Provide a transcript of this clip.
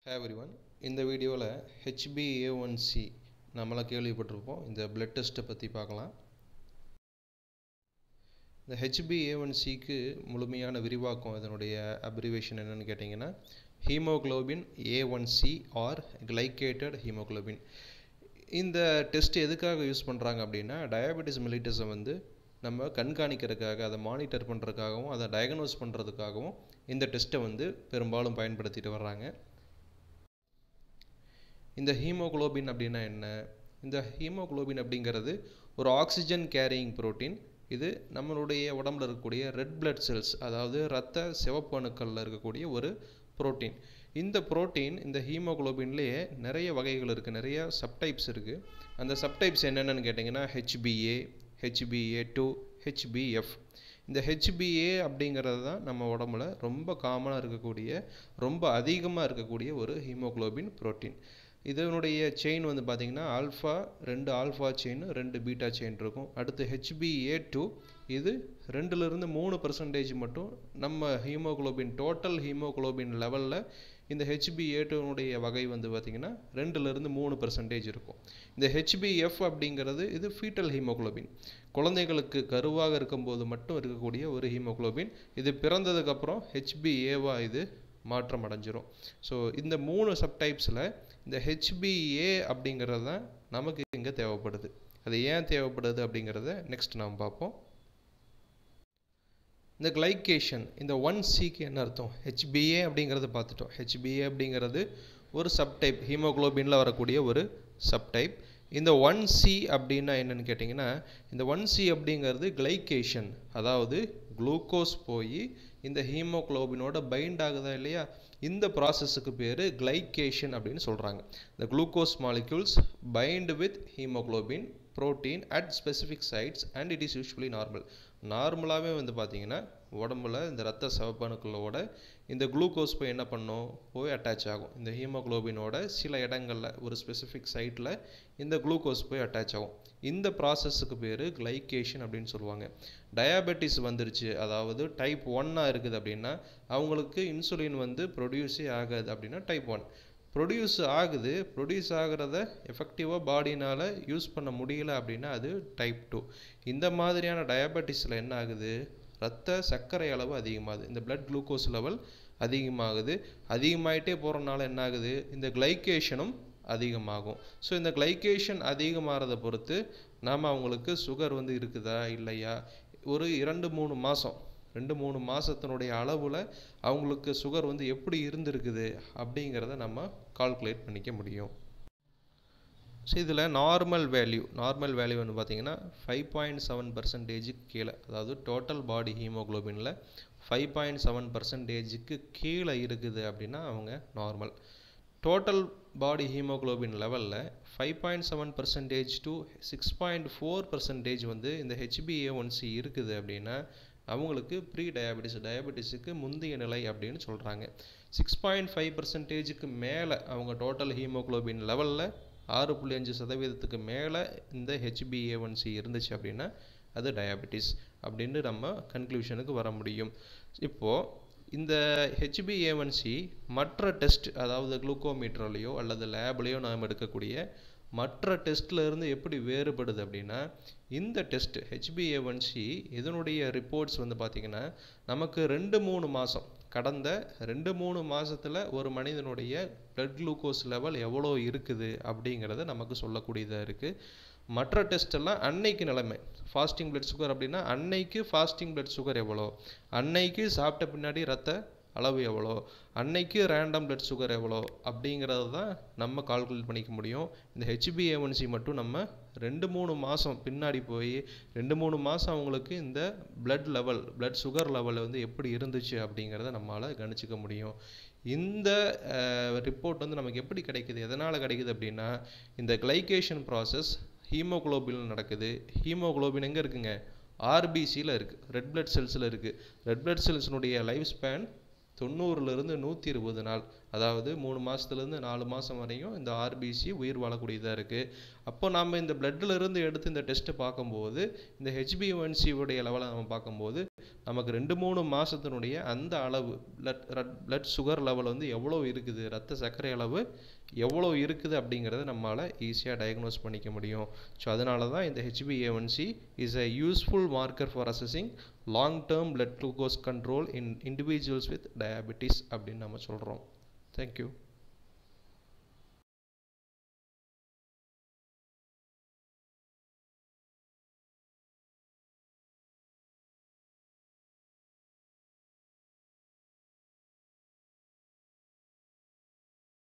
ஹே everyone இந்த வீடியோவில் ஹெச்பிஏஒன்சி நம்மளாம் கேள்விப்பட்டிருப்போம் இந்த பிளட் டெஸ்ட்டை பற்றி பார்க்கலாம் இந்த ஹெச்பிஏஒன்சிக்கு முழுமையான விரிவாக்கம் இதனுடைய அப்ரிவேஷன் என்னன்னு கேட்டிங்கன்னா haemoglobin A one C or glycated haemoglobin இந்த டெஸ்ட் எதுக்காக யூஸ் பண்ணுறாங்க அப்படின்னா டயபெட்டிஸ் மெலிட்டஸை வந்து நம்ம கண்காணிக்கிறதுக்காக அதை மானிட்டர் பண்ணுறதுக்காகவும் அதை டயக்னோஸ் பண்ணுறதுக்காகவும் இந்த டெஸ்ட்டை வந்து பெரும்பாலும் பயன்படுத்திட்டு வர்றாங்க இந்த ஹீமோகுளோபின் அப்படின்னா என்ன இந்த ஹீமோகுளோபின் அப்படிங்கிறது ஒரு ஆக்சிஜன் கேரியிங் புரோட்டீன் இது நம்மளுடைய உடம்புல இருக்கக்கூடிய ரெட் பிளட் செல்ஸ் அதாவது இரத்த சிவப்பு அணுக்களில் இருக்கக்கூடிய ஒரு புரோட்டீன் இந்த புரோட்டீன் இந்த ஹீமோகுளோபின்லேயே நிறைய வகைகள் இருக்குது நிறைய சப்டைப்ஸ் இருக்குது அந்த சப்டைப்ஸ் என்னென்னு கேட்டிங்கன்னா ஹெச்பிஏ ஹெச்பிஏ டூ ஹெச்பிஎஃப் இந்த ஹெச்பிஏ அப்படிங்கிறது தான் நம்ம உடம்புல ரொம்ப காமனாக இருக்கக்கூடிய ரொம்ப அதிகமாக இருக்கக்கூடிய ஒரு ஹீமோகுளோபின் புரோட்டீன் இதனுடைய செயின் வந்து பார்த்திங்கன்னா ஆல்ஃபா ரெண்டு ஆல்ஃபா செயின் ரெண்டு பீட்டா செயின் இருக்கும் அடுத்து ஹெச்பிஏ டூ இது ரெண்டுலேருந்து மூணு பர்சன்டேஜ் மட்டும் நம்ம ஹீமோகுளோபின் டோட்டல் ஹீமோகுளோபின் லெவலில் இந்த ஹெச்பிஏ டூனுடைய வகை வந்து பார்த்திங்கன்னா ரெண்டுலேருந்து மூணு பர்சன்டேஜ் இருக்கும் இந்த ஹெச்பிஎஃப் அப்படிங்கிறது இது ஃபீட்டல் ஹீமோகுளோபின் குழந்தைகளுக்கு கருவாக இருக்கும்போது மட்டும் இருக்கக்கூடிய ஒரு ஹீமோகுளோபின் இது பிறந்ததுக்கப்புறம் ஹெச்பிஏவா இது மாற்றம் அடைஞ்சிரும் ஸோ இந்த மூணு சப்டைப்ஸில் இந்த ஹெச்பிஏ அப்படிங்கிறது தான் நமக்கு இங்கே தேவைப்படுது அது ஏன் தேவைப்படுது அப்படிங்கிறத நெக்ஸ்ட் நாம் பார்ப்போம் இந்த கிளைகேஷன் இந்த ஒன் சிக்கு என்ன அர்த்தம் ஹெச்பிஏ அப்படிங்கிறத பார்த்துட்டோம் ஹெச்பிஏ அப்படிங்கிறது ஒரு சப்டைப் ஹீமோக்ளோபினில் வரக்கூடிய ஒரு சப்டைப் இந்த ஒன் சி அப்படின்னா என்னென்னு கேட்டிங்கன்னா இந்த ஒன் சி அப்படிங்கிறது கிளைகேஷன் அதாவது குளுக்கோஸ் போய் இந்த ஹீமோக்ளோபினோட பைண்ட் ஆகுதா இல்லையா இந்த ப்ராசஸுக்கு பேர் கிளைகேஷன் அப்படின்னு சொல்கிறாங்க இந்த glucose molecules bind with haemoglobin protein at specific sites and it is usually normal நார்மலாகவே வந்து பார்த்திங்கன்னா உடம்புல இந்த ரத்த சிவப்பணுக்களோட இந்த குளுக்கோஸ் போய் என்ன பண்ணும் போய் அட்டாச் ஆகும் இந்த ஹீமோக்ளோபினோட சில இடங்களில் ஒரு ஸ்பெசிஃபிக் சைட்டில் இந்த குளுக்கோஸ் போய் அட்டாச் ஆகும் இந்த ப்ராசஸுக்கு பேர் கிளைகேஷன் அப்படின்னு சொல்லுவாங்க டயாபெட்டிஸ் வந்துருச்சு அதாவது டைப் ஒன்னாக இருக்குது அப்படின்னா அவங்களுக்கு இன்சுலின் வந்து ப்ரொடியூஸே ஆகாது அப்படின்னா டைப் ஒன் ப்ரொடியூஸ் ஆகுது ப்ரொடியூஸ் ஆகிறத எஃபெக்டிவாக பாடினால் யூஸ் பண்ண முடியல அப்படின்னா அது டைப் டூ இந்த மாதிரியான டயபெட்டிஸில் என்ன ஆகுது ரத்த சர்க்கரை அளவு அதிகமாகுது இந்த பிளட் குளுக்கோஸ் லெவல் அதிகமாகுது அதிகமாயிட்டே போகிறனால என்ன ஆகுது இந்த கிளைகேஷனும் அதிகமாகும் ஸோ இந்த கிளைகேஷன் அதிகமாகிறத பொறுத்து நாம் அவங்களுக்கு சுகர் வந்து இருக்குதா இல்லையா ஒரு இரண்டு மூணு மாதம் ரெண்டு மூணு மாதத்தினுடைய அளவில் அவங்களுக்கு சுகர் வந்து எப்படி இருந்திருக்குது அப்படிங்கிறத நம்ம கால்குலேட் பண்ணிக்க முடியும் ஸோ இதில் நார்மல் வேல்யூ நார்மல் வேல்யூ வந்து பார்த்திங்கன்னா ஃபைவ் பாயிண்ட் செவன் பர்சன்டேஜுக்கு கீழே அதாவது டோட்டல் பாடி ஹீமோக்ளோபினில் ஃபைவ் பாயிண்ட் செவன் பர்சன்டேஜுக்கு கீழே இருக்குது அப்படின்னா அவங்க நார்மல் டோட்டல் பாடி ஹீமோக்ளோபின் லெவலில் five point seven percentage to six point four percentage வந்து இந்த ஹெச்பிஏ ஒன்சி இருக்குது அப்படின்னா அவங்களுக்கு ப்ரீ டயபெட்டிஸ் டயபெட்டிஸுக்கு முந்தைய நிலை அப்படின்னு சொல்கிறாங்க சிக்ஸ் பாயிண்ட் ஃபைவ் பர்சன்டேஜுக்கு மேலே அவங்க டோட்டல் ஹீமோக்ளோபின் லெவலில் ஆறு புள்ளி அஞ்சு சதவீதத்துக்கு மேலே இந்த ஹெச்பிஏ ஒன்சி இருந்துச்சு அப்படின்னா அது டயபெட்டிஸ் அப்படின்னு நம்ம கன்க்ளூஷனுக்கு வர முடியும் இப்போது இந்த ஹெச்பிஏஒன்சி மற்ற டெஸ்ட் அதாவது குளுக்கோமீட்டர்லேயோ அல்லது லேப்லேயோ நாம் எடுக்கக்கூடிய மற்ற டெஸ்ட்டில் இருந்து எப்படி வேறுபடுது அப்படின்னா இந்த டெஸ்ட் ஹெச்பிஏஒன்சி இதனுடைய ரிப்போர்ட்ஸ் வந்து பார்த்திங்கன்னா நமக்கு ரெண்டு மூணு மாதம் கடந்த ரெண்டு மூணு மாதத்தில் ஒரு மனிதனுடைய பிளட் குளுக்கோஸ் லெவல் எவ்வளோ இருக்குது அப்படிங்கிறத நமக்கு சொல்லக்கூடியதாக இருக்குது மற்ற டெஸ்ட்டெல்லாம் அன்னைக்கு நிலைமை ஃபாஸ்டிங் பிளட் சுகர் அப்படின்னா அன்னைக்கு ஃபாஸ்டிங் பிளட் சுகர் எவ்வளோ அன்னைக்கு சாப்பிட்ட பின்னாடி ரத்த அளவு எவ்வளோ அன்னைக்கு ரேண்டம் பிளட் சுகர் எவ்வளோ அப்படிங்கிறது தான் நம்ம கால்குலேட் பண்ணிக்க முடியும் இந்த ஹெச்பிஏஒன்சி மட்டும் நம்ம ரெண்டு மூணு மாதம் பின்னாடி போய் ரெண்டு மூணு மாதம் அவங்களுக்கு இந்த blood level blood sugar level வந்து எப்படி இருந்துச்சு அப்படிங்கிறத நம்மளால் கணிச்சிக்க முடியும் இந்த ரிப்போர்ட் வந்து நமக்கு எப்படி கிடைக்குது எதனால் கிடைக்குது அப்படின்னா இந்த கிளைகேஷன் ப்ராசஸ் ஹீமோகுளோபின் நடக்குது ஹீமோகுளோபின் எங்கே இருக்குங்க ஆர்பிசியில் இருக்குது ரெட் பிளட் செல்ஸில் இருக்குது ரெட் பிளட் செல்ஸினுடைய லைஃப் ஸ்பேன் தொண்ணூறுலேருந்து நூற்றி இருபது நாள் அதாவது மூணு மாதத்துலேருந்து நாலு மாதம் வரையும் இந்த ஆர்பிசி உயிர் வாழக்கூடியதாக இருக்குது அப்போ நம்ம இந்த bloodல இருந்து எடுத்து இந்த டெஸ்ட்டை பார்க்கும்போது இந்த ஹெச்பிஒன்சி உடைய லெவலை நம்ம பார்க்கும்போது நமக்கு ரெண்டு மூணு மாதத்தினுடைய அந்த அளவு பிளட் பிளட் சுகர் லெவல் வந்து எவ்வளோ இருக்குது ரத்த சர்க்கரை அளவு எவ்வளோ இருக்குது அப்படிங்கிறத நம்மளால் ஈஸியாக டயக்னோஸ் பண்ணிக்க முடியும் ஸோ அதனால தான் இந்த HBA one C is a useful marker for assessing long term blood glucose control in individuals with diabetes அப்படின்னு நம்ம சொல்கிறோம் தேங்க்யூ